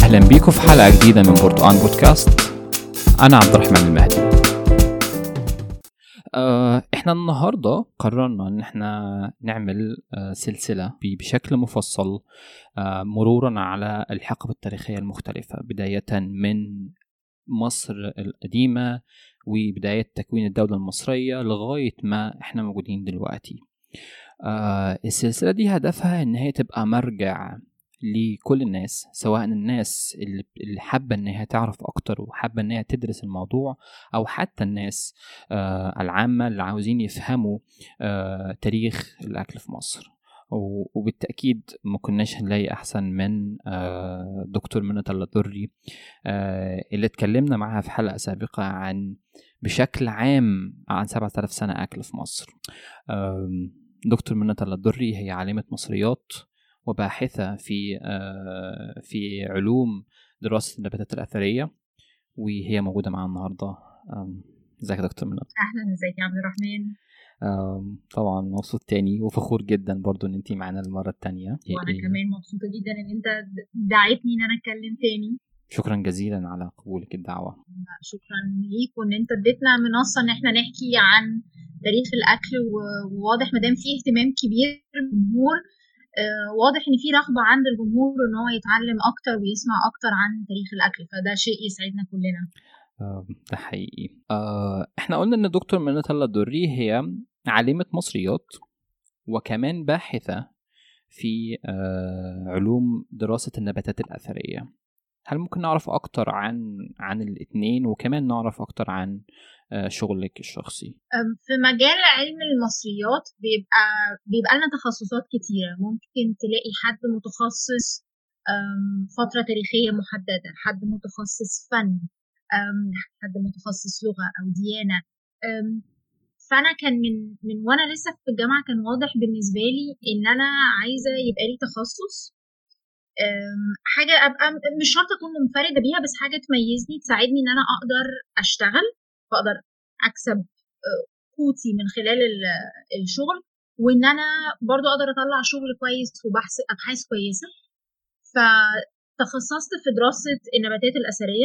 أهلا بيكم في حلقة جديدة من برتقان بودكاست أنا عبد الرحمن المهدي آه، احنا النهاردة قررنا ان احنا نعمل آه، سلسلة ب- بشكل مفصل آه، مرورا على الحقب التاريخية المختلفة بداية من مصر القديمة وبداية تكوين الدولة المصرية لغاية ما احنا موجودين دلوقتي آه، السلسلة دي هدفها ان هي تبقى مرجع لكل الناس سواء الناس اللي اللي حابة ان هي تعرف اكتر وحابة ان هي تدرس الموضوع او حتى الناس آه، العامة اللي عاوزين يفهموا آه، تاريخ الاكل في مصر و- وبالتأكيد ما كناش هنلاقي أحسن من آه، دكتور منى الدري آه، اللي اتكلمنا معاها في حلقة سابقة عن بشكل عام عن 7000 سنة أكل في مصر آم، دكتور منى الدري هي عالمة مصريات وباحثة في آه، في علوم دراسة النباتات الأثرية وهي موجودة معانا النهاردة آم، ازيك يا دكتور منى اهلا ازيك يا عبد الرحمن آم، طبعا مبسوط تاني وفخور جدا برضو ان انتي معانا المرة التانية وانا إيه- كمان مبسوطه جدا ان انت دعيتني ان انا اتكلم تاني شكرا جزيلا على قبولك الدعوة شكرا ليك وان انت اديتنا منصه ان احنا نحكي عن تاريخ الاكل و- وواضح ما دام فيه اهتمام كبير من الجمهور آه، واضح ان في رغبه عند الجمهور ان هو يتعلم اكتر ويسمع اكتر عن تاريخ الاكل فده شيء يسعدنا كلنا آم، ده حقيقي آه، احنا قلنا ان دكتور منى الله الدري هي عالمة مصريات وكمان باحثة في آه، علوم دراسة النباتات الأثرية هل ممكن نعرف أكتر عن عن الاتنين وكمان نعرف أكتر عن آه، شغلك الشخصي أم، في مجال علم المصريات بيبقى بيبقى لنا تخصصات كتيرة ممكن تلاقي حد متخصص أم، فترة تاريخية محددة حد متخصص فن أم، حد متخصص لغة أو ديانة أم، فأنا كان من من وأنا لسه في الجامعة كان واضح بالنسبة لي إن أنا عايزة يبقى لي تخصص أم، حاجة أبقى مش شرط أكون منفردة بيها بس حاجة تميزني تساعدني إن أنا أقدر أشتغل وأقدر أكسب أه، قوتي من خلال ال- الشغل وان انا برضو اقدر اطلع شغل كويس وبحث ابحاث كويسه فتخصصت في دراسه النباتات الاثريه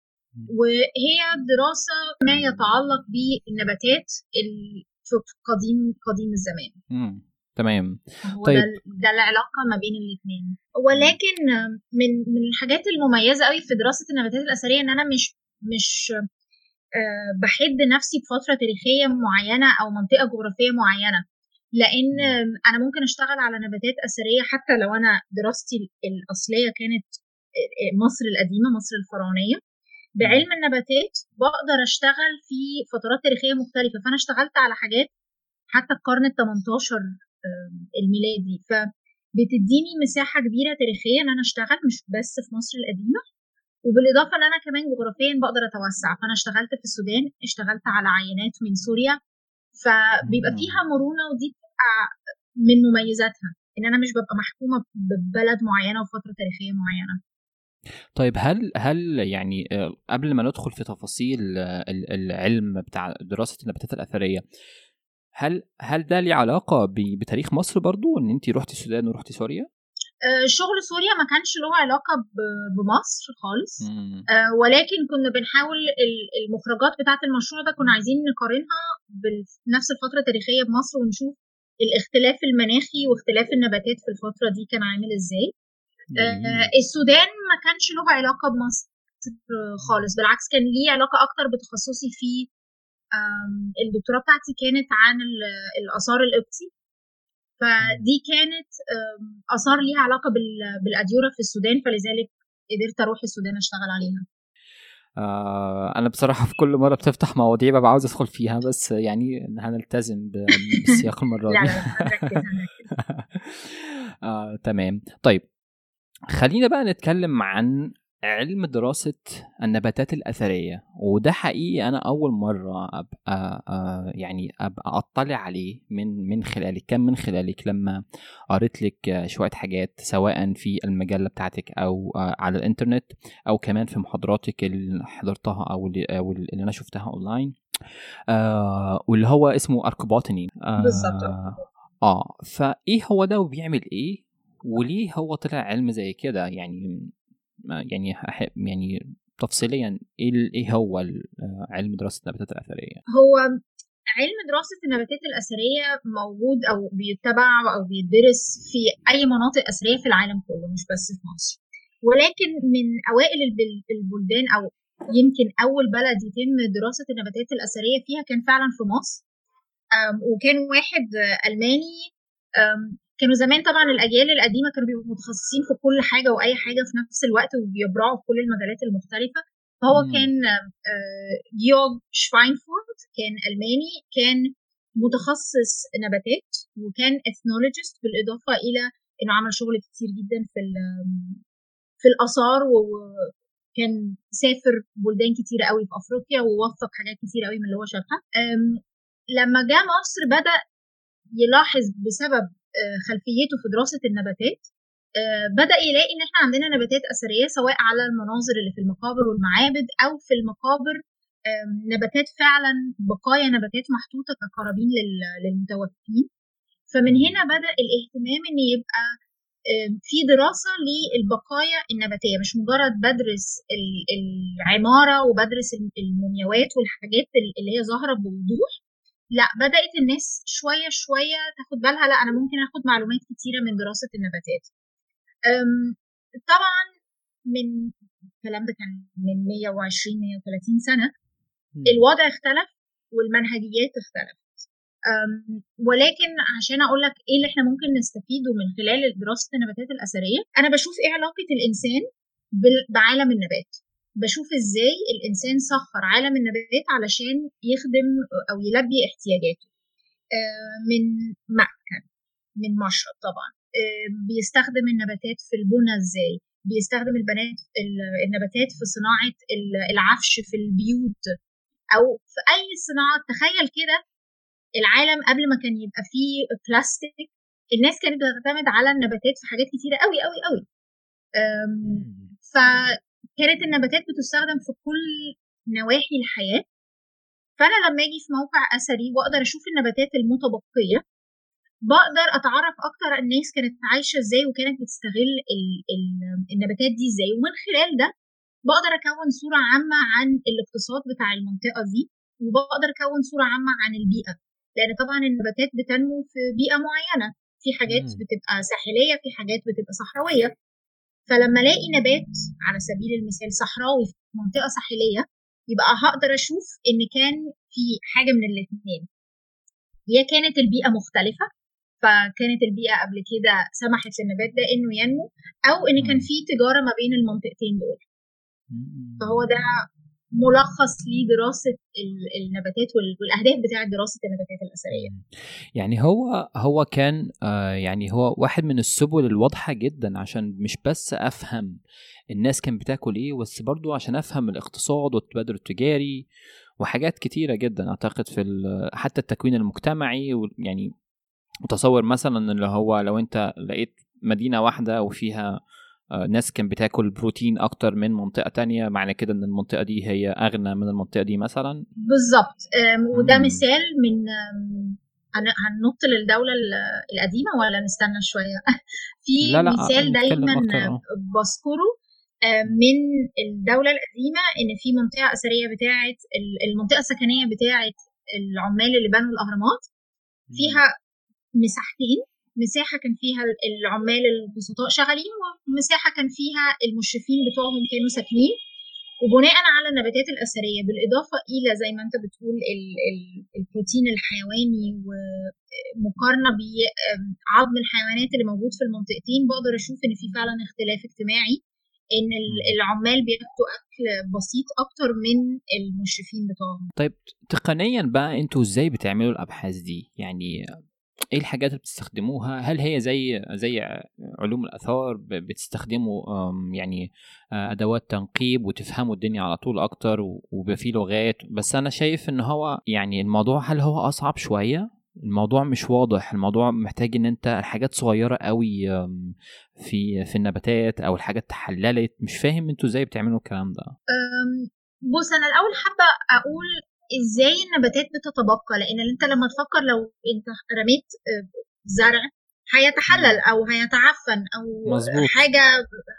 وهي دراسه ما يتعلق بالنباتات ال- في قديم قديم الزمان مم. تمام هو طيب. ده, ده العلاقه ما بين الاثنين ولكن من من الحاجات المميزه قوي في دراسه النباتات الاثريه ان انا مش مش آه، بحد نفسي بفتره تاريخيه معينه او منطقه جغرافيه معينه لان انا ممكن اشتغل على نباتات اثريه حتى لو انا دراستي الاصليه كانت مصر القديمه مصر الفرعونيه بعلم النباتات بقدر اشتغل في فترات تاريخيه مختلفه فانا اشتغلت على حاجات حتى القرن ال 18 آم، الميلادي فبتديني مساحه كبيره تاريخيا ان انا اشتغل مش بس في مصر القديمه وبالاضافه ان انا كمان جغرافيا بقدر اتوسع فانا اشتغلت في السودان اشتغلت على عينات من سوريا فبيبقى مم. فيها مرونه ودي بتبقى من مميزاتها ان انا مش ببقى محكومه ببلد معينه وفتره تاريخيه معينه طيب هل هل يعني آه، قبل ما ندخل في تفاصيل آه، ال- العلم بتاع دراسة النباتات الأثرية هل هل ده ليه علاقة ب- بتاريخ مصر برضو ان انت رحتي السودان ورحتي سوريا؟ آه، شغل سوريا ما كانش له علاقه ب- بمصر خالص مم. آه، ولكن كنا بنحاول ال- المخرجات بتاعه المشروع ده كنا عايزين نقارنها بنفس الفتره التاريخيه بمصر ونشوف الاختلاف المناخي واختلاف النباتات في الفتره دي كان عامل ازاي آه، جميل. السودان ما كانش له علاقه بمصر خالص بالعكس كان ليه علاقه اكتر بتخصصي في آم، الدكتوراه بتاعتي كانت عن ال- الاثار القبطي فدي كانت آم، اثار ليها علاقه بال- بالاديوره في السودان فلذلك قدرت اروح السودان اشتغل عليها آه انا بصراحة في كل مرة بتفتح مواضيع ببقى عاوز ادخل فيها بس يعني هنلتزم ب- بالسياق المرة لا دي لا لا هنركز هنركز آه، تمام طيب خلينا بقى نتكلم عن علم دراسة النباتات الأثرية وده حقيقي أنا أول مرة أبقى آه، يعني أبقى أطلع عليه من من خلالك كان من خلالك لما قريت لك آه، شوية حاجات سواء في المجلة بتاعتك أو آه، على الإنترنت أو كمان في محاضراتك اللي حضرتها أو اللي, أو اللي أنا شفتها أونلاين آه واللي هو اسمه أركبوتني آه بالظبط. اه فايه هو ده وبيعمل ايه وليه هو طلع علم زي كده يعني يعني يعني تفصيليا ايه ايه هو علم دراسه النباتات الاثريه هو علم دراسة النباتات الأثرية موجود أو بيتبع أو بيدرس في أي مناطق أثرية في العالم كله مش بس في مصر ولكن من أوائل البلدان أو يمكن أول بلد يتم دراسة النباتات الأثرية فيها كان فعلا في مصر وكان واحد ألماني كانوا زمان طبعا الأجيال القديمة كانوا بيبقوا متخصصين في كل حاجة وأي حاجة في نفس الوقت وبيبرعوا في كل المجالات المختلفة فهو مم. كان جيورج شفاينفورد كان ألماني كان متخصص نباتات وكان اثنولوجيست بالإضافة إلى إنه عمل شغل كتير جدا في في الآثار وكان سافر بلدان كتيرة قوي في أفريقيا ووثق حاجات كتيرة قوي من اللي هو شافها لما جاء مصر بدأ يلاحظ بسبب خلفيته في دراسة النباتات آه، بدأ يلاقي إن إحنا عندنا نباتات أثرية سواء على المناظر اللي في المقابر والمعابد أو في المقابر نباتات فعلا بقايا نباتات محطوطة كقرابين للمتوفين فمن هنا بدأ الاهتمام إن يبقى في دراسة للبقايا النباتية مش مجرد بدرس العمارة وبدرس المومياوات والحاجات اللي هي ظاهرة بوضوح لا بدأت الناس شوية شوية تاخد بالها لا أنا ممكن أخد معلومات كتيرة من دراسة النباتات طبعا من الكلام ده كان من 120 130 سنه الوضع اختلف والمنهجيات اختلفت ولكن عشان اقول لك ايه اللي احنا ممكن نستفيده من خلال دراسه النباتات الاثريه انا بشوف ايه علاقه الانسان بعالم النبات بشوف ازاي الانسان سخر عالم النبات علشان يخدم او يلبي احتياجاته من مأكل من مشرب طبعا بيستخدم النباتات في البنى ازاي بيستخدم البنات النباتات في صناعة العفش في البيوت أو في أي صناعة تخيل كده العالم قبل ما كان يبقى فيه بلاستيك الناس كانت بتعتمد على النباتات في حاجات كتيرة قوي قوي قوي فكانت النباتات بتستخدم في كل نواحي الحياة فأنا لما أجي في موقع أثري وأقدر أشوف النباتات المتبقية بقدر اتعرف اكتر الناس كانت عايشه ازاي وكانت بتستغل ال ال النباتات دي ازاي ومن خلال ده بقدر اكون صوره عامه عن الاقتصاد بتاع المنطقه دي وبقدر اكون صوره عامه عن البيئه لان طبعا النباتات بتنمو في بيئه معينه في حاجات بتبقى ساحليه في حاجات بتبقى صحراويه فلما الاقي نبات على سبيل المثال صحراوي في منطقه ساحليه يبقى هقدر اشوف ان كان في حاجه من الاثنين يا كانت البيئه مختلفه فكانت البيئه قبل كده سمحت للنبات ده انه ينمو او ان كان في تجاره ما بين المنطقتين دول فهو ده ملخص لدراسه النباتات والاهداف بتاعه دراسه النباتات الاثريه يعني هو هو كان آه يعني هو واحد من السبل الواضحه جدا عشان مش بس افهم الناس كانت بتاكل ايه بس برضو عشان افهم الاقتصاد والتبادل التجاري وحاجات كتيره جدا اعتقد في حتى التكوين المجتمعي يعني متصور مثلا اللي هو لو انت لقيت مدينه واحده وفيها آه، ناس كان بتاكل بروتين اكتر من منطقه تانية معنى كده ان المنطقه دي هي اغنى من المنطقه دي مثلا بالظبط وده مم. مثال من هننط للدولة القديمة ولا نستنى شوية في لا لا مثال دايما آه. بذكره من الدولة القديمة إن في منطقة أثرية بتاعة المنطقة السكنية بتاعة العمال اللي بنوا الأهرامات فيها مساحتين مساحه كان فيها العمال البسطاء شغالين ومساحه كان فيها المشرفين بتوعهم كانوا ساكنين وبناء على النباتات الاثريه بالاضافه الى زي ما انت بتقول ال ال البروتين الحيواني ومقارنه بعظم الحيوانات اللي موجود في المنطقتين بقدر اشوف ان في فعلا اختلاف اجتماعي ان العمال بياخدوا اكل بسيط اكتر من المشرفين بتوعهم طيب تقنيا بقى انتوا ازاي بتعملوا الابحاث دي يعني ايه الحاجات اللي بتستخدموها هل هي زي زي علوم الاثار بتستخدموا يعني آه، ادوات تنقيب وتفهموا الدنيا على طول اكتر وبيبقى في لغات بس انا شايف ان هو يعني الموضوع هل هو اصعب شويه الموضوع مش واضح الموضوع محتاج ان انت الحاجات صغيره قوي في في النباتات او الحاجات تحللت مش فاهم انتوا ازاي بتعملوا الكلام ده بص انا الاول حابه اقول ازاي النباتات بتتبقى لان انت لما تفكر لو انت رميت آه، زرع هيتحلل او هيتعفن او مزبوط. حاجه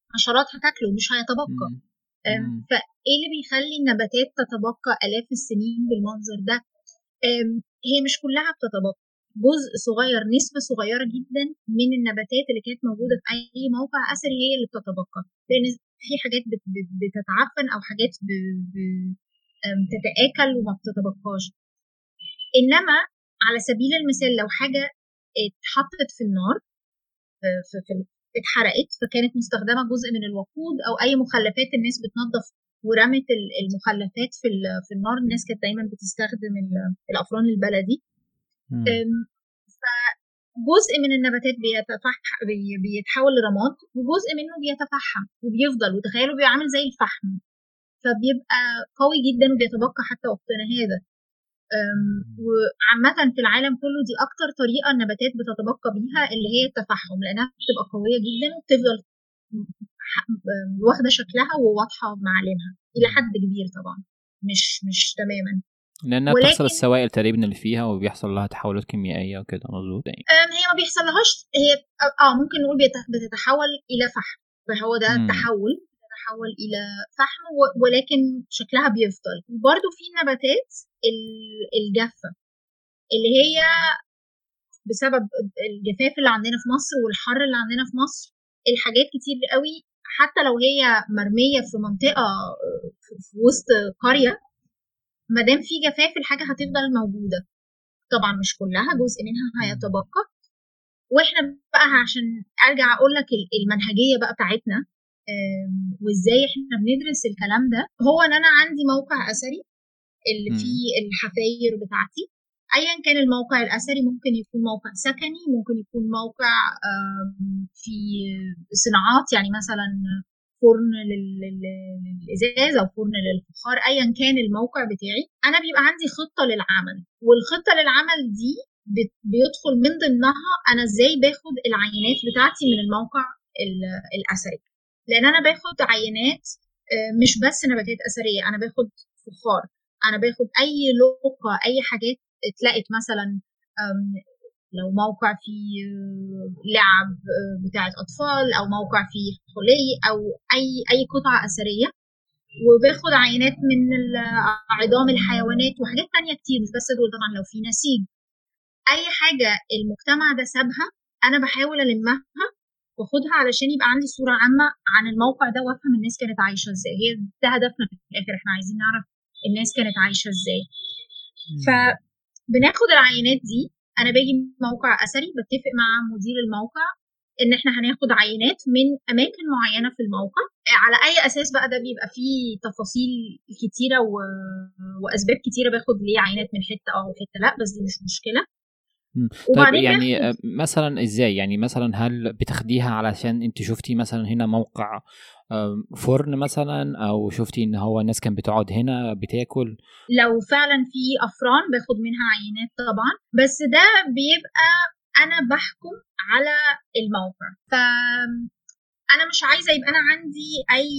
حشرات هتاكله مش هيتبقى مم. مم. فايه اللي بيخلي النباتات تتبقى الاف السنين بالمنظر ده أم، هي مش كلها بتتبقى جزء صغير نسبة صغيرة جدا من النباتات اللي كانت موجودة في أي موقع أثري هي اللي بتتبقى لأن في حاجات بت- بت- بتتعفن أو حاجات ب- ب- أم، تتآكل وما بتتبقاش إنما على سبيل المثال لو حاجة اتحطت في النار في- في في- اتحرقت فكانت مستخدمة جزء من الوقود أو أي مخلفات الناس بتنظف ورمت ال- المخلفات في ال- في النار الناس كانت دايما بتستخدم ال- الأفران البلدي مم. أم، فجزء من النباتات بيتفح بي- بيتحول لرماد وجزء منه بيتفحم وبيفضل وتخيلوا بيبقى عامل زي الفحم فبيبقى قوي جدا وبيتبقى حتى وقتنا هذا أم، وعامة في العالم كله دي أكتر طريقة النباتات بتتبقى بيها اللي هي التفحم لأنها بتبقى قوية جدا وبتفضل ح- أم، واخدة شكلها وواضحة معالمها إلى حد كبير طبعا مش مش تماما لانها بتحصل ولكن- السوائل تقريبا اللي فيها وبيحصل لها تحولات كيميائيه وكده مظبوط يعني أم، هي ما بيحصلهاش هي اه ممكن نقول بيت- بتتحول الى فحم فهو ده مم. التحول بتتحول الى فحم و- ولكن شكلها بيفضل وبرده في نباتات ال- الجافه اللي هي بسبب الجفاف اللي عندنا في مصر والحر اللي عندنا في مصر الحاجات كتير قوي حتى لو هي مرميه في منطقه آه، في في وسط قريه ما دام في جفاف الحاجه هتفضل موجوده طبعا مش كلها جزء منها هيتبقى واحنا بقى عشان ارجع اقول لك ال- المنهجيه بقى بتاعتنا آم، وازاي احنا بندرس الكلام ده هو ان انا عندي موقع اثري اللي مم. فيه الحفاير بتاعتي ايا كان الموقع الاثري ممكن يكون موقع سكني ممكن يكون موقع آم، في صناعات يعني مثلا فرن لل- لل- للازاز او فرن للفخار ايا كان الموقع بتاعي انا بيبقى عندي خطه للعمل والخطه للعمل دي بت- بيدخل من ضمنها انا ازاي باخد العينات بتاعتي من الموقع ال- الاثري لان انا باخد عينات آه، مش بس نباتات اثريه انا باخد فخار انا باخد اي لقه اي حاجات اتلقت مثلا آم، لو موقع فيه آه، لعب آه، بتاعه اطفال او موقع فيه حلي او اي اي قطعه اثريه وباخد عينات من ال- عظام الحيوانات وحاجات تانية كتير مش بس دول طبعا لو في نسيج اي حاجه المجتمع ده سابها انا بحاول المها واخدها علشان يبقى عندي صوره عامه عن الموقع ده وافهم الناس كانت عايشه ازاي هي ده هدفنا في الاخر احنا عايزين نعرف الناس كانت عايشه ازاي فبناخد العينات دي انا باجي موقع اثري بتفق مع مدير الموقع ان احنا هناخد عينات من اماكن معينه في الموقع على اي اساس بقى ده بيبقى فيه تفاصيل كتيره و... واسباب كتيره باخد ليه عينات من حته او حته لا بس دي مش مشكله مم. طيب وبعدين يعني باخد- آه، مثلا ازاي يعني مثلا هل بتاخديها علشان انت شفتي مثلا هنا موقع آم، فرن مثلا او شفتي ان هو الناس كانت بتقعد هنا بتاكل لو فعلا في افران باخد منها عينات طبعا بس ده بيبقى انا بحكم على الموقع ف انا مش عايزه يبقى انا عندي اي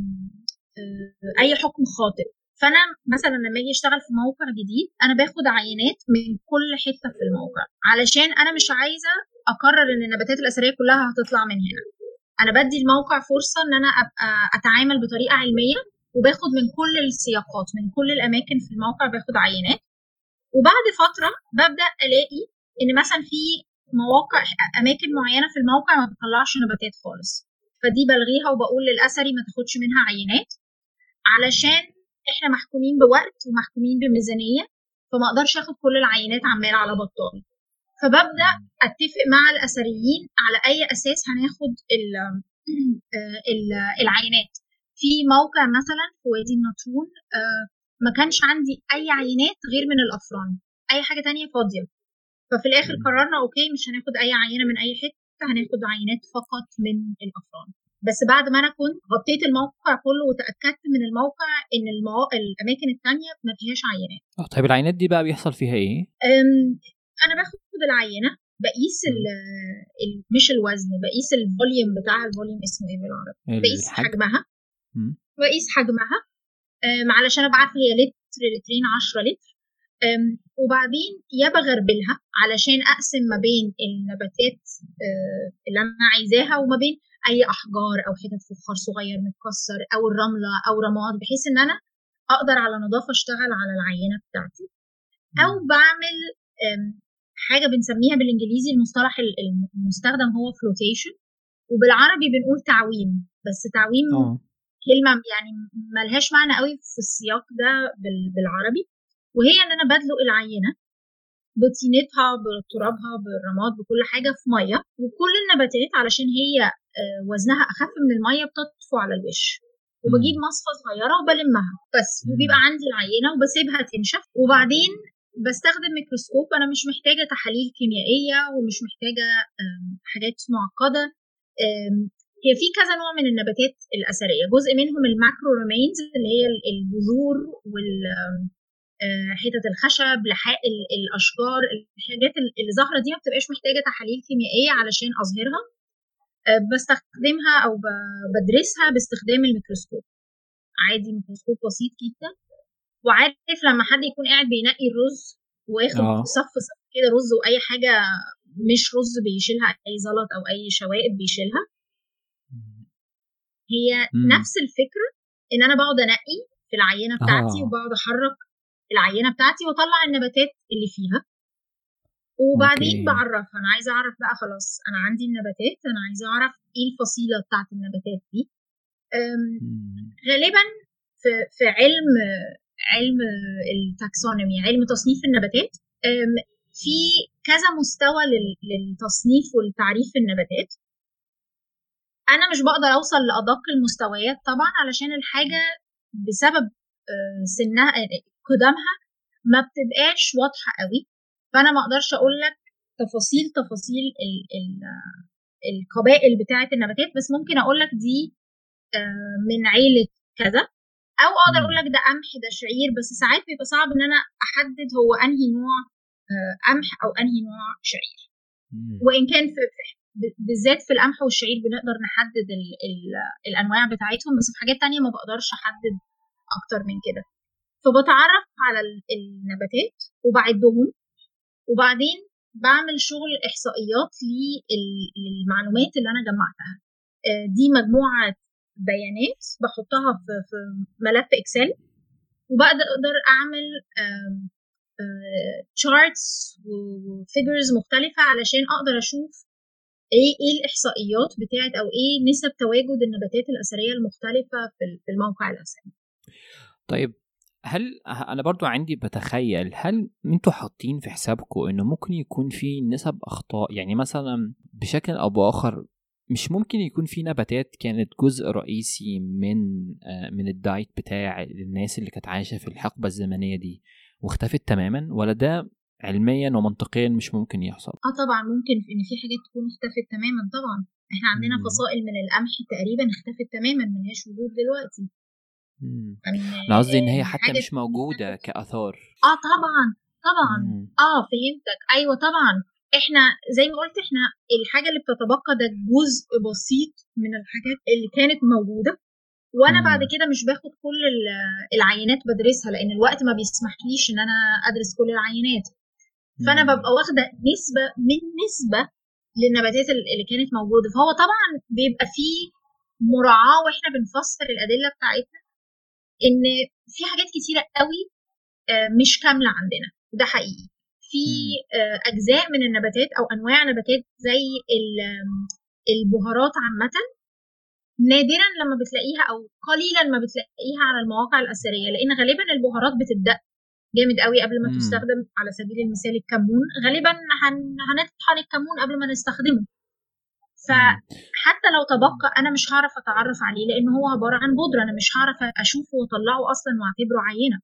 آه، اي حكم خاطئ فانا مثلا لما اجي اشتغل في موقع جديد انا باخد عينات من كل حته في الموقع علشان انا مش عايزه اقرر ان النباتات الاثريه كلها هتطلع من هنا انا بدي الموقع فرصه ان انا ابقى اتعامل بطريقه علميه وباخد من كل السياقات من كل الاماكن في الموقع باخد عينات وبعد فتره ببدا الاقي ان مثلا في مواقع اماكن معينه في الموقع ما بتطلعش نباتات خالص فدي بلغيها وبقول للاثري ما تاخدش منها عينات علشان احنا محكومين بوقت ومحكومين بميزانيه فما اقدرش اخد كل العينات عمال على بطال فببدا اتفق مع الاثريين على اي اساس هناخد ال ال العينات في موقع مثلا في وادي النطرون آه، ما كانش عندي اي عينات غير من الافران اي حاجه تانية فاضيه ففي الاخر مم. قررنا اوكي مش هناخد اي عينه من اي حته هناخد عينات فقط من الافران بس بعد ما انا كنت غطيت الموقع كله وتاكدت من الموقع ان المو... الاماكن التانية ما فيهاش عينات آه، طيب العينات دي بقى بيحصل فيها ايه أم، انا باخد العينه بقيس ال ال مش الوزن بقيس الفوليوم بتاعها الفوليوم اسمه ايه بالعربي بقيس الحجم حجمها مم. بقيس حجمها أم، علشان ابقى عارفه هي لتر لترين 10 لتر وبعدين يا بغربلها علشان اقسم ما بين النباتات آه، اللي انا عايزاها وما بين اي احجار او حتت فخار صغير متكسر او الرمله او رماد بحيث ان انا اقدر على نظافه اشتغل على العينه بتاعتي او بعمل حاجه بنسميها بالانجليزي المصطلح المستخدم هو فلوتيشن وبالعربي بنقول تعويم بس تعويم أوه. كلمه يعني ملهاش معنى قوي في السياق ده بالعربي وهي ان انا بدلق العينه بطينتها بترابها بالرماد بكل حاجه في ميه وكل النباتات علشان هي آه، وزنها اخف من الميه بتطفو على الوش وبجيب مصفى صغيره وبلمها بس وبيبقى عندي العينه وبسيبها تنشف وبعدين بستخدم ميكروسكوب انا مش محتاجه تحاليل كيميائيه ومش محتاجه حاجات معقده هي في كذا نوع من النباتات الاثريه جزء منهم الماكرو ريمينز اللي هي البذور وال آه، حتت الخشب لحاء الاشجار الحاجات اللي ظاهره دي ما بتبقاش محتاجه تحاليل كيميائيه علشان اظهرها آه، بستخدمها او بدرسها باستخدام الميكروسكوب عادي ميكروسكوب بسيط جدا وعارف لما حد يكون قاعد بينقي الرز واخد أوه. صف صف كده رز واي حاجه مش رز بيشيلها اي زلط او اي شوائب بيشيلها هي مم. نفس الفكره ان انا بقعد انقي في العينه بتاعتي آه. وبقعد احرك العينه بتاعتي واطلع النباتات اللي فيها وبعدين أوكي. بعرفها انا عايزه اعرف بقى خلاص انا عندي النباتات انا عايزه اعرف ايه الفصيله بتاعت النباتات دي غالبا في في علم علم التاكسونومي علم تصنيف النباتات في كذا مستوى للتصنيف والتعريف النباتات انا مش بقدر اوصل لادق المستويات طبعا علشان الحاجه بسبب آه، سنها قدامها ما بتبقاش واضحه قوي فانا ما اقدرش اقول لك تفاصيل تفاصيل ال ال القبائل بتاعه النباتات بس ممكن اقول لك دي آه، من عيله كذا او اقدر اقول لك ده قمح ده شعير بس ساعات بيبقى صعب ان انا احدد هو انهي نوع آه، قمح او انهي نوع شعير وان كان في بالذات في القمح والشعير بنقدر نحدد ال ال الانواع بتاعتهم بس في حاجات تانية ما بقدرش احدد اكتر من كده فبتعرف على النباتات وبعدهم وبعدين بعمل شغل احصائيات للمعلومات اللي انا جمعتها آه، دي مجموعه بيانات بحطها في في ملف اكسل وبقدر اعمل تشارتس وفيجرز مختلفه علشان اقدر اشوف ايه ايه الاحصائيات بتاعت او ايه نسب تواجد النباتات الاثريه المختلفه في الموقع الاثري طيب هل انا برضو عندي بتخيل هل انتوا حاطين في حسابكم انه ممكن يكون في نسب اخطاء يعني مثلا بشكل او باخر مش ممكن يكون في نباتات كانت جزء رئيسي من آه، من الدايت بتاع الناس اللي كانت عايشه في الحقبه الزمنيه دي واختفت تماما ولا ده علميا ومنطقيا مش ممكن يحصل اه طبعا ممكن ان في حاجات تكون اختفت تماما طبعا احنا عندنا فصائل من القمح تقريبا اختفت تماما ملهاش وجود دلوقتي انا قصدي ان هي حتى مش موجوده كاثار اه طبعا طبعا مم. اه فهمتك ايوه طبعا احنا زي ما قلت احنا الحاجه اللي بتتبقى ده جزء بسيط من الحاجات اللي كانت موجوده وانا مم. بعد كده مش باخد كل العينات بدرسها لان الوقت ما بيسمحليش ان انا ادرس كل العينات فانا ببقى واخده نسبه من نسبه للنباتات اللي كانت موجوده فهو طبعا بيبقى فيه مراعاه واحنا بنفسر الادله بتاعتنا ان في حاجات كتيره قوي آه، مش كامله عندنا ده حقيقي في آه، اجزاء من النباتات او انواع نباتات زي البهارات عامه نادرا لما بتلاقيها او قليلا ما بتلاقيها على المواقع الاثريه لان غالبا البهارات بتدق جامد قوي قبل ما تستخدم على سبيل المثال الكمون غالبا هنطحن الكمون قبل ما نستخدمه فحتى لو تبقى انا مش هعرف اتعرف عليه لان هو عباره عن بودره انا مش هعرف اشوفه واطلعه اصلا واعتبره عينه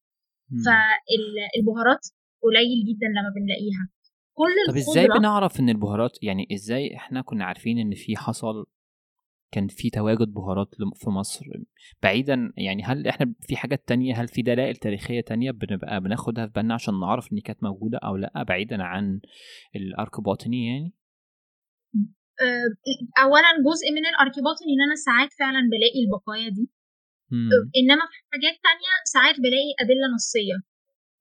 فالبهارات قليل جدا لما بنلاقيها كل طب ازاي بنعرف ان البهارات يعني ازاي احنا كنا عارفين ان في حصل كان في تواجد بهارات في مصر بعيدا يعني هل احنا في حاجات تانية هل في دلائل تاريخية تانية بنبقى بناخدها في بالنا عشان نعرف ان كانت موجودة او لا بعيدا عن الاركبوتني يعني آه، اولا جزء من الاركيبات ان انا ساعات فعلا بلاقي البقايا دي مم. انما في حاجات تانية ساعات بلاقي ادله نصيه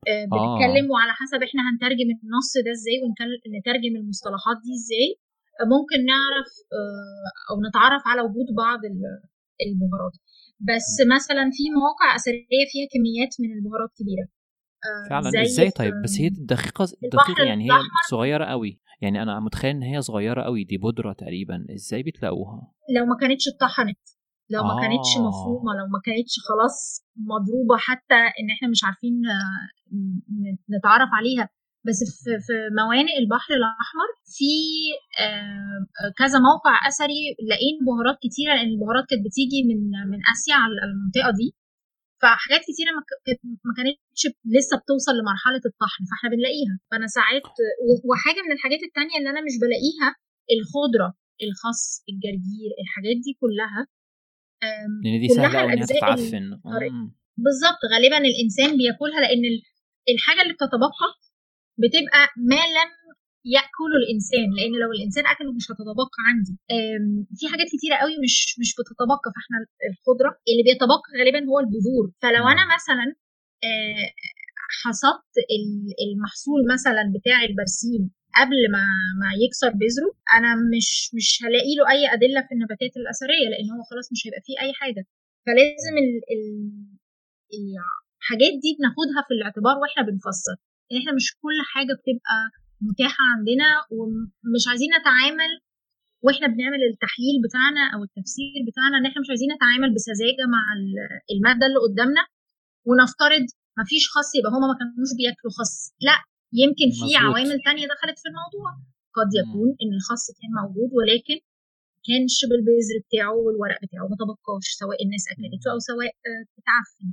آه بنتكلم آه. وعلى حسب احنا هنترجم النص ده ازاي ونترجم المصطلحات دي ازاي ممكن نعرف آه او نتعرف على وجود بعض البهارات بس مثلا في مواقع اثريه فيها كميات من البهارات كبيره آه فعلا ازاي طيب بس هي الدقيقه الدقيقه يعني هي صغيره قوي يعني انا متخيل ان هي صغيره قوي دي بودره تقريبا ازاي بتلاقوها لو ما كانتش اتطحنت لو ما كانتش آه. مفهومه لو ما كانتش خلاص مضروبه حتى ان احنا مش عارفين آه، نتعرف عليها بس في في موانئ البحر الاحمر في آه، كذا موقع اثري لاقين بهارات كتيره لان البهارات كانت بتيجي من من اسيا على المنطقه دي فحاجات كتيره ما كانتش لسه بتوصل لمرحله الطحن فاحنا بنلاقيها فانا ساعات وحاجه من الحاجات التانية اللي انا مش بلاقيها الخضره الخس الجرجير الحاجات دي كلها لان دي سهله قوي انها تتعفن بالظبط غالبا الانسان بياكلها لان الحاجه اللي بتتبقى بتبقى ما لم ياكله الانسان لان لو الانسان اكله مش هتتبقى عندي في حاجات كتيره قوي مش مش بتتبقى فاحنا الخضره اللي بيتبقى غالبا هو البذور فلو انا مثلا آه، حصدت المحصول مثلا بتاع البرسيم قبل ما ما يكسر بذره انا مش مش هلاقي له اي ادله في النباتات الاثريه لان هو خلاص مش هيبقى فيه اي حاجه فلازم ال ال الحاجات دي بناخدها في الاعتبار واحنا بنفسر يعني احنا مش كل حاجه بتبقى متاحه عندنا ومش عايزين نتعامل واحنا بنعمل التحليل بتاعنا او التفسير بتاعنا ان احنا مش عايزين نتعامل بسذاجه مع الماده اللي قدامنا ونفترض ما فيش خس يبقى هما ما كانوش بياكلوا خس لا يمكن في عوامل تانية دخلت في الموضوع قد يكون ان الخس كان موجود ولكن كانش بالبذر بتاعه والورق بتاعه ما تبقاش سواء الناس اكلته او سواء اتعفن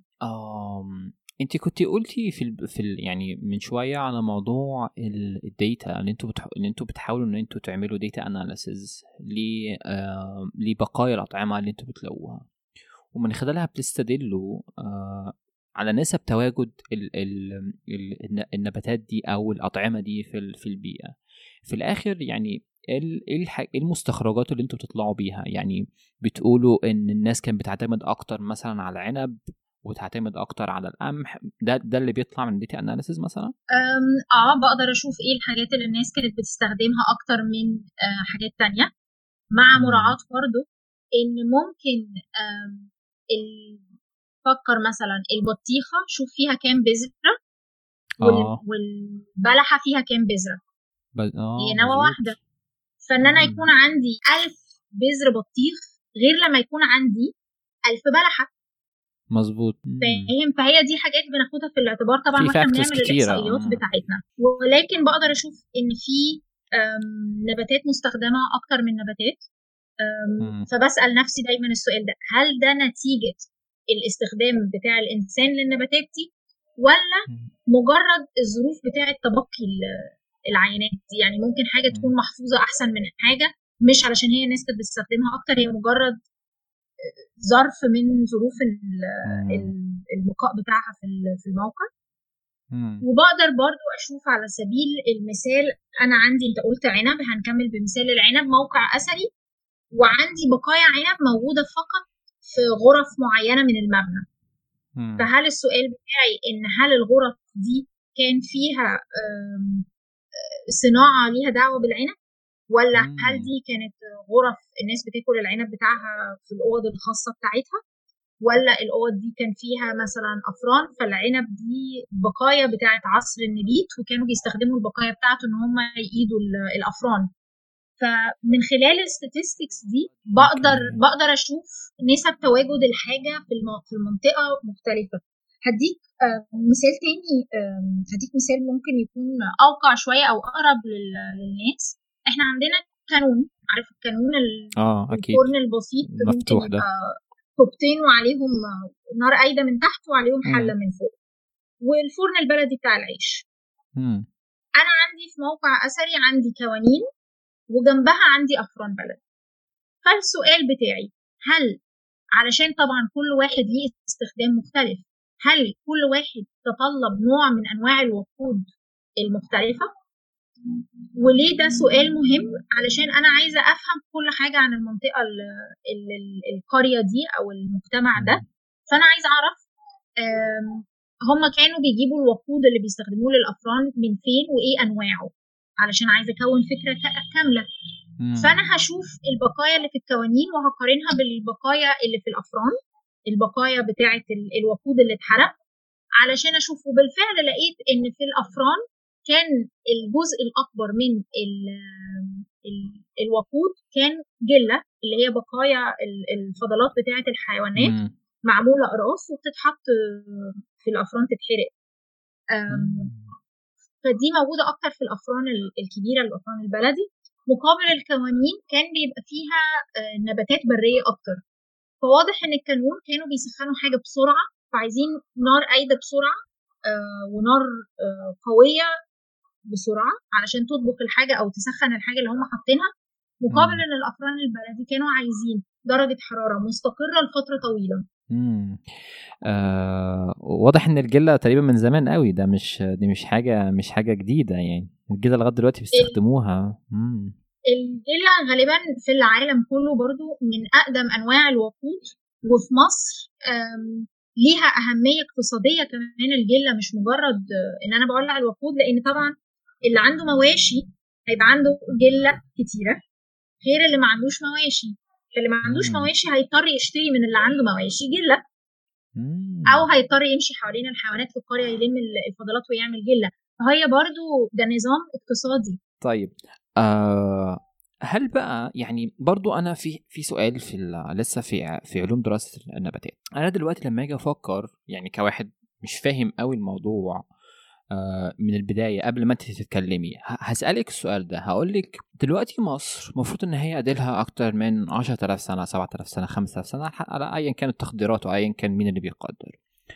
انت كنت قلتي في ال... في ال... يعني من شويه على موضوع الداتا اللي انتوا بتح... اللي انتوا بتحاولوا ان انتوا تعملوا داتا اناليسز ل آه... لبقايا الاطعمه اللي انتوا بتلاقوها ومن خلالها بتستدلوا آه... على نسب تواجد ال... ال... ال... النباتات دي او الاطعمه دي في في البيئه في الاخر يعني ايه المستخرجات اللي انتوا بتطلعوا بيها يعني بتقولوا ان الناس كانت بتعتمد اكتر مثلا على العنب وتعتمد اكتر على القمح ده ده اللي بيطلع من ديتا اناليسيز مثلا اه بقدر اشوف ايه الحاجات اللي الناس كانت بتستخدمها اكتر من آه حاجات تانية مع مراعاة برضو ان ممكن فكر مثلا البطيخة شوف فيها كام بذرة آه. والبلحة فيها كام بذرة آه هي نوى واحدة فان انا يكون عندي ألف بذر بطيخ غير لما يكون عندي ألف بلحة مظبوط فاهم فهي دي حاجات بناخدها في الاعتبار طبعا واحنا بنعمل الاحصائيات بتاعتنا ولكن بقدر اشوف ان في نباتات مستخدمه اكتر من نباتات فبسال نفسي دايما السؤال ده هل ده نتيجه الاستخدام بتاع الانسان للنباتات دي ولا مجرد الظروف بتاعه تبقي العينات دي يعني ممكن حاجه تكون محفوظه احسن من حاجه مش علشان هي الناس كانت بتستخدمها اكتر هي مجرد ظرف من ظروف البقاء بتاعها في الموقع وبقدر برضو اشوف على سبيل المثال انا عندي انت قلت عنب هنكمل بمثال العنب موقع اثري وعندي بقايا عنب موجوده فقط في غرف معينه من المبنى فهل السؤال بتاعي ان هل الغرف دي كان فيها صناعه ليها دعوه بالعنب ولا مم. هل دي كانت غرف الناس بتاكل العنب بتاعها في الاوض الخاصه بتاعتها ولا الاوض دي كان فيها مثلا افران فالعنب دي بقايا بتاعت عصر النبيت وكانوا بيستخدموا البقايا بتاعته ان هم يقيدوا الافران فمن خلال الستاتستكس دي بقدر بقدر اشوف نسب تواجد الحاجه في في المنطقه مختلفه هديك مثال تاني هديك مثال ممكن يكون اوقع شويه او اقرب للناس احنا عندنا كانون عارف الكانون اه اكيد الفرن البسيط مفتوح ده كوبتين وعليهم نار قايده من تحت وعليهم حله من فوق والفرن البلدي بتاع العيش مم. انا عندي في موقع اثري عندي كوانين وجنبها عندي افران بلدي فالسؤال بتاعي هل علشان طبعا كل واحد ليه استخدام مختلف هل كل واحد تطلب نوع من انواع الوقود المختلفه وليه ده سؤال مهم علشان انا عايزه افهم كل حاجه عن المنطقه ال ال ال القريه دي او المجتمع ده فانا عايزه اعرف هم كانوا بيجيبوا الوقود اللي بيستخدموه للافران من فين وايه انواعه علشان عايزه اكون فكره كامله فانا هشوف البقايا اللي في الكوانين وهقارنها بالبقايا اللي في الافران البقايا بتاعه الوقود اللي اتحرق علشان اشوف وبالفعل لقيت ان في الافران كان الجزء الاكبر من ال ال الوقود كان جله اللي هي بقايا الفضلات بتاعه الحيوانات معموله اقراص وبتتحط في الافران تتحرق فدي موجوده اكتر في الافران الكبيره الافران البلدي مقابل الكوانين كان بيبقى فيها آه، نباتات بريه اكتر فواضح ان الكانون كانوا بيسخنوا حاجه بسرعه فعايزين نار قايده بسرعه آه، ونار آه، قويه بسرعه علشان تطبخ الحاجه او تسخن الحاجه اللي هم حاطينها مقابل ان الافران البلدي كانوا عايزين درجه حراره مستقره لفتره طويله امم آه واضح ان الجله تقريبا من زمان قوي ده مش دي مش حاجه مش حاجه جديده يعني الجله لغايه دلوقتي بيستخدموها امم الجله غالبا في العالم كله برضو من اقدم انواع الوقود وفي مصر ليها اهميه اقتصاديه كمان الجله مش مجرد ان انا بولع الوقود لان طبعا اللي عنده مواشي هيبقى عنده جله كتيره غير اللي ما عندوش مواشي فاللي ما عندوش مواشي هيضطر يشتري من اللي عنده مواشي جله او هيضطر يمشي حوالين الحيوانات في القريه يلم الفضلات ويعمل جله فهي برضو ده نظام اقتصادي طيب آه هل بقى يعني برضو انا في في سؤال في لسه في في علوم دراسه النباتات انا دلوقتي لما اجي افكر يعني كواحد مش فاهم قوي الموضوع آه، من البدايه قبل ما انت تتكلمي هسالك السؤال ده هقول لك دلوقتي مصر المفروض ان هي ادلها اكتر من 10000 سنه 7000 سنه 5000 سنه على ايا كانت التقديرات وايا كان مين اللي بيقدر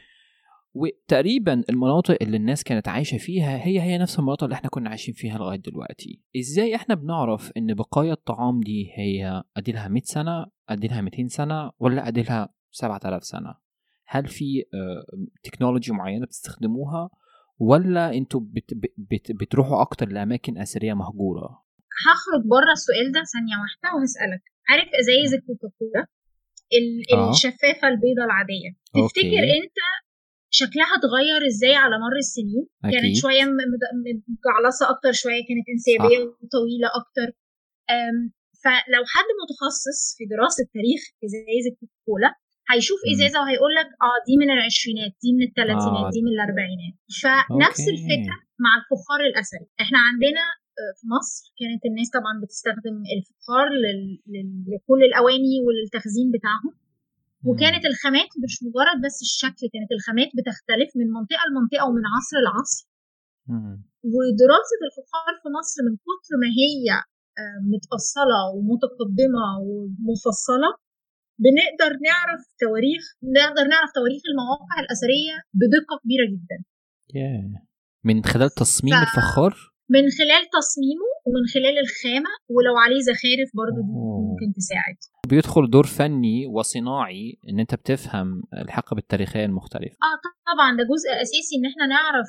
وتقريبا المناطق اللي الناس كانت عايشه فيها هي هي نفس المناطق اللي احنا كنا عايشين فيها لغايه دلوقتي ازاي احنا بنعرف ان بقايا الطعام دي هي اديلها 100 سنه اديلها 200 سنه ولا اديلها 7000 سنه هل في تكنولوجي آه، معينه بتستخدموها ولا انتوا بت بت بتروحوا اكتر لاماكن اثريه مهجوره هخرج بره السؤال ده ثانيه واحده وهسالك عارف ازايز الكوكاكولا آه. الشفافه البيضه العاديه تفتكر أوكي. انت شكلها اتغير ازاي على مر السنين أكيد. كانت شويه مجعلصه اكتر شويه كانت انسيابيه وطويله اكتر فلو حد متخصص في دراسه تاريخ ازايز الكوكاكولا هيشوف ازازه وهيقول لك اه دي من العشرينات دي من الثلاثينات آه. دي من الاربعينات فنفس أوكي. الفكره مع الفخار الاثري احنا عندنا آه، في مصر كانت الناس طبعا بتستخدم الفخار لكل الاواني وللتخزين بتاعهم وكانت الخامات مش مجرد بس الشكل كانت الخامات بتختلف من منطقه لمنطقه ومن عصر لعصر ودراسه الفخار في مصر من كتر ما هي آه، متأصلة ومتقدمة ومفصلة بنقدر نعرف تواريخ نقدر نعرف تواريخ المواقع الاثريه بدقه كبيره جدا yeah. من خلال تصميم ف... الفخار من خلال تصميمه ومن خلال الخامه ولو عليه زخارف برضه دي ممكن تساعد بيدخل دور فني وصناعي ان انت بتفهم الحقب التاريخيه المختلفه اه طبعا ده جزء اساسي ان احنا نعرف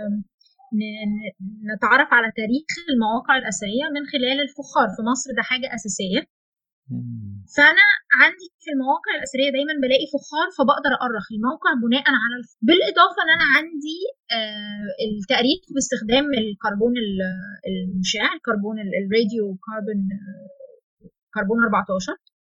نتعرف على تاريخ المواقع الاثريه من خلال الفخار في مصر ده حاجه اساسيه فانا عندي في المواقع الاثريه دايما بلاقي فخار فبقدر اؤرخ الموقع بناء على الف... بالاضافه ان انا عندي آه التأريخ باستخدام الكربون المشع الكربون الراديو كاربون كربون 14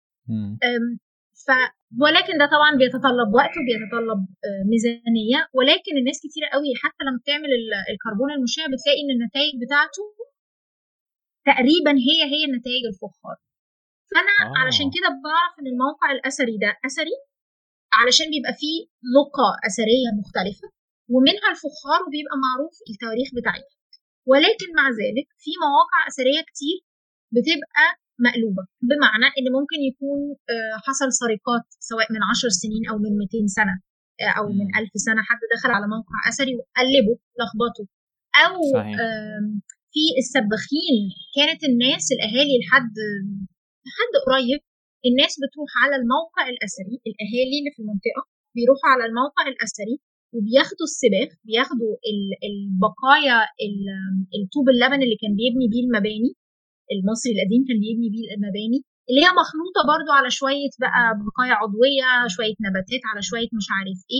ف ولكن ده طبعا بيتطلب وقت وبيتطلب آه، ميزانيه ولكن الناس كتيره قوي حتى لما بتعمل الكربون المشع بتلاقي ان النتائج بتاعته تقريبا هي هي نتائج الفخار فانا آه. علشان كده بعرف ان الموقع الاثري ده اثري علشان بيبقى فيه لقى اثريه مختلفه ومنها الفخار وبيبقى معروف التواريخ بتاعتها ولكن مع ذلك في مواقع اثريه كتير بتبقى مقلوبه بمعنى ان ممكن يكون آه، حصل سرقات سواء من 10 سنين او من 200 سنه آه، او من 1000 سنه حد دخل على موقع اثري وقلبه لخبطه او صحيح. في السباخين كانت الناس الاهالي لحد لحد قريب الناس بتروح على الموقع الاثري الاهالي اللي في المنطقه بيروحوا على الموقع الاثري وبياخدوا السباخ بياخدوا البقايا الطوب اللبن اللي كان بيبني بيه المباني المصري القديم كان بيبني بيه المباني اللي هي مخلوطه برضو على شويه بقى بقايا عضويه شويه نباتات على شويه مش عارف ايه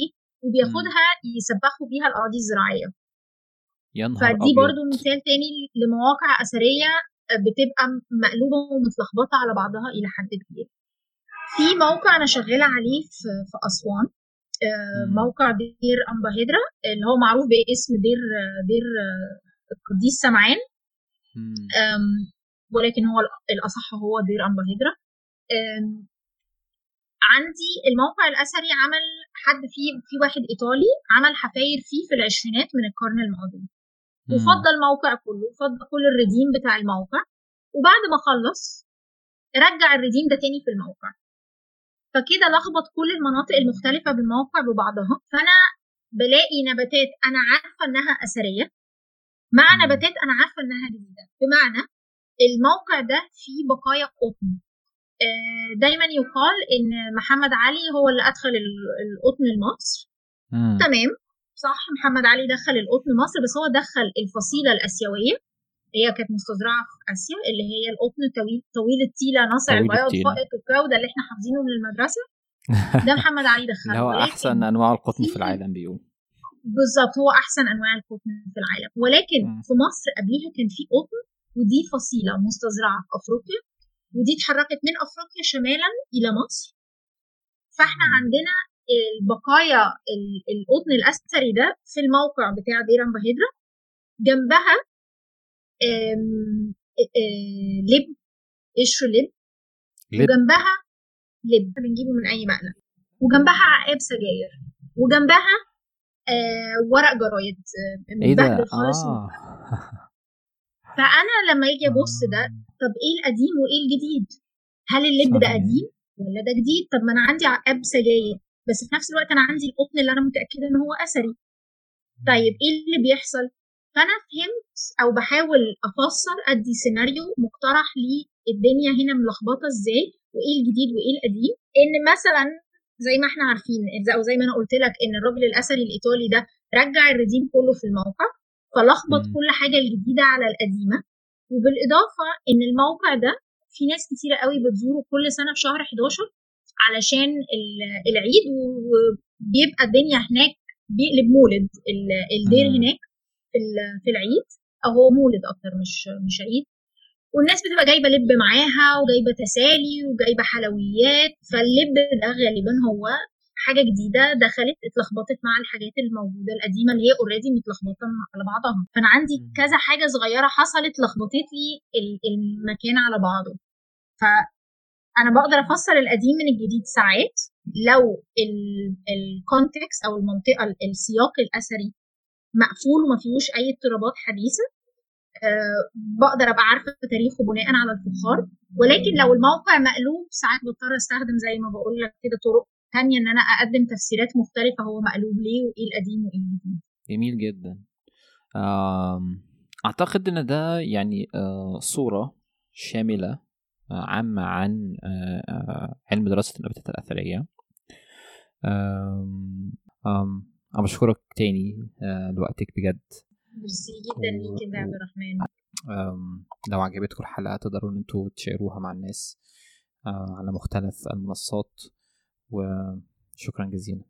وبياخدها يسبخوا بيها الاراضي الزراعيه يا نهار فدي أبيض. برضو مثال تاني لمواقع اثريه بتبقى مقلوبه ومتلخبطه على بعضها الى حد كبير في موقع انا شغاله عليه في في اسوان آه، مم. موقع دير امباهيدرا اللي هو معروف باسم دير دير آه، القديس سمعان مم. أم، ولكن هو الأ- الأصح هو دير أمباهيدرا أم، عندي الموقع الأثري عمل حد فيه في واحد إيطالي عمل حفاير فيه في العشرينات من القرن الماضي مم. وفضل الموقع كله فضل كل الرديم بتاع الموقع وبعد ما خلص رجع الرديم ده تاني في الموقع فكده لخبط كل المناطق المختلفة بالموقع ببعضها فأنا بلاقي نباتات أنا عارفة إنها أثرية مع مم. نباتات أنا عارفة إنها جديدة بمعنى الموقع ده فيه بقايا قطن آه، دايما يقال ان محمد علي هو اللي ادخل ال- القطن لمصر مم. تمام صح محمد علي دخل القطن مصر بس هو دخل الفصيله الاسيويه هي كانت مستزرعه في اسيا اللي هي القطن طويل طويل التيله ناصع طويل البياض التيلة. فائق الجوده اللي احنا حافظينه من المدرسه ده محمد علي دخله اللي هو ولكن احسن انواع القطن في في- العالم بيقول بالظبط هو احسن انواع القطن في العالم ولكن مم. في مصر قبليها كان في قطن ودي فصيله مستزرعه في افريقيا ودي اتحركت من افريقيا شمالا الى مصر فاحنا مم. عندنا البقايا ال- القطن الاثري ده في الموقع بتاع دير امباهيدرا جنبها آم، آه، لب قشر لب لب وجنبها لب بنجيبه من اي مقلب وجنبها عقاب سجاير وجنبها آه ورق جرايد آه، ايه ده متبهدل خالص اه فانا لما اجي ابص ده طب ايه القديم وايه الجديد هل اللب ده صحيح. قديم ولا ده جديد طب ما انا عندي عقاب سجاير بس في نفس الوقت انا عندي القطن اللي انا متاكده ان هو اثري طيب ايه اللي بيحصل فانا فهمت او بحاول افسر ادي سيناريو مقترح للدنيا هنا ملخبطه ازاي وايه الجديد وايه القديم ان مثلا زي ما احنا عارفين او زي ما انا قلت لك ان الراجل الاثري الايطالي ده رجع الرديم كله في الموقع فلخبط مم. كل حاجه الجديده على القديمه وبالاضافه ان الموقع ده في ناس كتيره قوي بتزوره كل سنه في شهر 11 علشان ال- العيد وبيبقى الدنيا هناك بيقلب مولد ال- الدير مم. هناك في ال- في العيد او هو مولد اكتر مش مش عيد والناس بتبقى جايبه لب معاها وجايبه تسالي وجايبه حلويات فاللب ده غالبا هو حاجه جديده دخلت اتلخبطت مع الحاجات الموجوده القديمه اللي هي اوريدي متلخبطه على بعضها فانا عندي مم. كذا حاجه صغيره حصلت لخبطت لي ال- المكان على بعضه فانا بقدر افسر القديم من الجديد ساعات لو الكونتكست او المنطقه السياق الاثري مقفول وما فيهوش اي اضطرابات حديثه أه بقدر ابقى عارفه تاريخه بناء على الفخار ولكن لو الموقع مقلوب ساعات بضطر استخدم زي ما بقول لك كده طرق تانية ان انا اقدم تفسيرات مختلفه هو مقلوب ليه وايه القديم وايه الجديد جميل جدا آم، اعتقد ان ده يعني آه، صورة شاملة آه، عامة عن آه، آه، علم دراسة النباتات الأثرية آم، آم، أنا بشكرك تاني آه، لوقتك بجد ميرسي جدا ليك يا عبد الرحمن آم، لو عجبتكم الحلقة تقدروا ان انتوا تشيروها مع الناس آه، على مختلف المنصات وشكرا جزيلا